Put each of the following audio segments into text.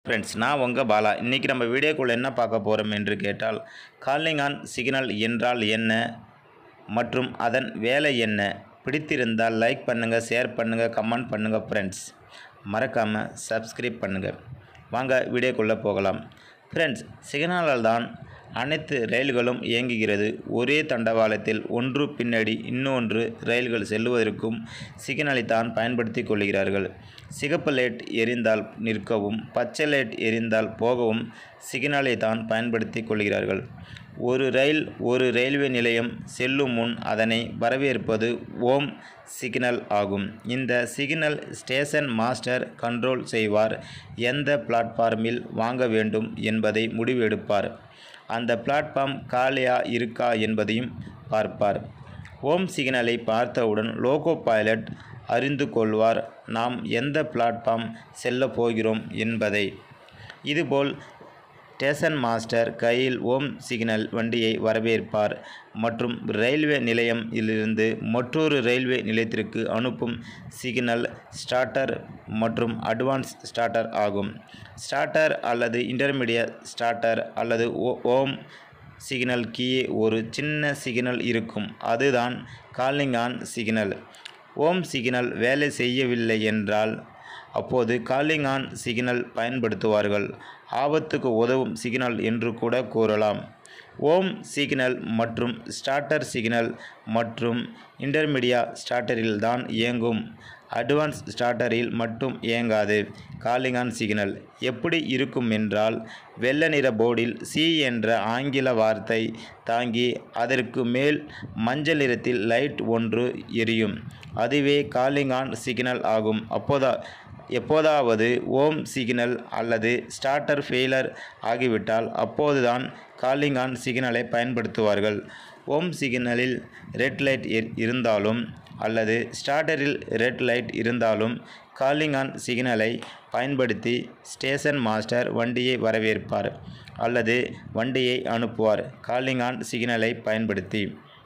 friends நான் உங்கள் பாலா இன்றைக்கி நம்ம வீடியோக்குள்ளே என்ன பார்க்க போகிறோம் என்று கேட்டால் காலிங் ஆன் சிக்னல் என்றால் என்ன மற்றும் அதன் வேலை என்ன பிடித்திருந்தால் லைக் பண்ணுங்கள் ஷேர் பண்ணுங்கள் கமெண்ட் பண்ணுங்கள் ஃப்ரெண்ட்ஸ் மறக்காமல் சப்ஸ்கிரைப் பண்ணுங்கள் வாங்க வீடியோக்குள்ளே போகலாம் ஃப்ரெண்ட்ஸ் சிக்னலால் தான் அனைத்து ரயில்களும் இயங்குகிறது ஒரே தண்டவாளத்தில் ஒன்று பின்னாடி இன்னொன்று ரயில்கள் செல்லுவதற்கும் சிக்னலை தான் பயன்படுத்தி கொள்கிறார்கள் சிகப்பு லைட் எரிந்தால் நிற்கவும் பச்சை லைட் எரிந்தால் போகவும் சிக்னலை தான் பயன்படுத்தி கொள்கிறார்கள் ஒரு ரயில் ஒரு ரயில்வே நிலையம் செல்லும் முன் அதனை வரவேற்பது ஓம் சிக்னல் ஆகும் இந்த சிக்னல் ஸ்டேஷன் மாஸ்டர் கண்ட்ரோல் செய்வார் எந்த பிளாட்ஃபார்மில் வாங்க வேண்டும் என்பதை முடிவெடுப்பார் அந்த பிளாட்ஃபார்ம் காலியா இருக்கா என்பதையும் பார்ப்பார் ஓம் சிக்னலை பார்த்தவுடன் லோகோ பைலட் அறிந்து கொள்வார் நாம் எந்த பிளாட்ஃபார்ம் செல்ல போகிறோம் என்பதை இதுபோல் ஸ்டேஷன் மாஸ்டர் கையில் ஓம் சிக்னல் வண்டியை வரவேற்பார் மற்றும் ரயில்வே நிலையமிலிருந்து மற்றொரு ரயில்வே நிலையத்திற்கு அனுப்பும் சிக்னல் ஸ்டார்டர் மற்றும் அட்வான்ஸ் ஸ்டார்டர் ஆகும் ஸ்டார்டர் அல்லது இன்டர்மீடியட் ஸ்டார்டர் அல்லது ஓ- ஓம் சிக்னல் கீழே ஒரு சின்ன சிக்னல் இருக்கும் அதுதான் calling on signal home signal வேலை செய்யவில்லை என்றால் அப்போது காலிங் ஆன் சிக்னல் பயன்படுத்துவார்கள் ஆபத்துக்கு உதவும் சிக்னல் என்று கூட கூறலாம் ஓம் சிக்னல் மற்றும் ஸ்டார்டர் சிக்னல் மற்றும் இன்டர்மீடியா ஸ்டார்டரில் தான் இயங்கும் அட்வான்ஸ் ஸ்டார்டரில் மட்டும் இயங்காது காலிங் ஆன் சிக்னல் எப்படி இருக்கும் என்றால் வெள்ளை நிற போர்டில் சி என்ற ஆங்கில வார்த்தை தாங்கி அதற்கு மேல் மஞ்சள் நிறத்தில் லைட் ஒன்று எரியும் அதுவே காலிங் ஆன் சிக்னல் ஆகும் அப்போதா எப்போதாவது ஓம் சிக்னல் அல்லது ஸ்டார்டர் ஃபெயிலர் ஆகிவிட்டால் அப்போதுதான் காலிங் ஆன் சிக்னலை பயன்படுத்துவார்கள் ஓம் சிக்னலில் ரெட் லைட் இர்- இருந்தாலும் அல்லது ஸ்டார்டரில் ரெட் லைட் இருந்தாலும் காலிங் ஆன் சிக்னலை பயன்படுத்தி ஸ்டேஷன் மாஸ்டர் வண்டியை வரவேற்பார் அல்லது வண்டியை அனுப்புவார் காலிங் ஆன் சிக்னலை பயன்படுத்தி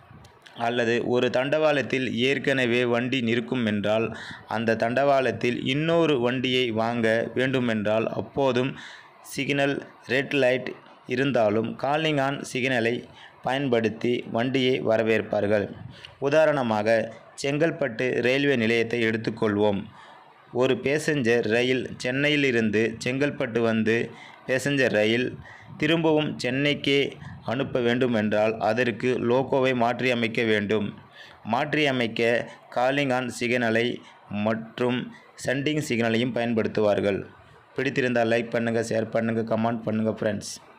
அல்லது ஒரு தண்டவாளத்தில் ஏற்கனவே வண்டி நிற்கும் என்றால் அந்த தண்டவாளத்தில் இன்னொரு வண்டியை வாங்க வேண்டுமென்றால் அப்போதும் சிக்னல் ரெட் லைட் இருந்தாலும் காலிங் ஆன் சிக்னலை பயன்படுத்தி வண்டியை வரவேற்பார்கள் உதாரணமாக செங்கல்பட்டு ரயில்வே நிலையத்தை எடுத்துக்கொள்வோம் ஒரு பேசஞ்சர் ரயில் சென்னையிலிருந்து செங்கல்பட்டு வந்து பேசஞ்சர் ரயில் திரும்பவும் சென்னைக்கே அனுப்ப வேண்டுமென்றால் அதற்கு லோகோவை மாற்றியமைக்க வேண்டும் மாற்றியமைக்க காலிங் ஆன் சிக்னலை மற்றும் சென்டிங் சிக்னலையும் பயன்படுத்துவார்கள் பிடித்திருந்தால் லைக் பண்ணுங்கள் ஷேர் பண்ணுங்கள் கமெண்ட் பண்ணுங்கள் ஃப்ரெண்ட்ஸ்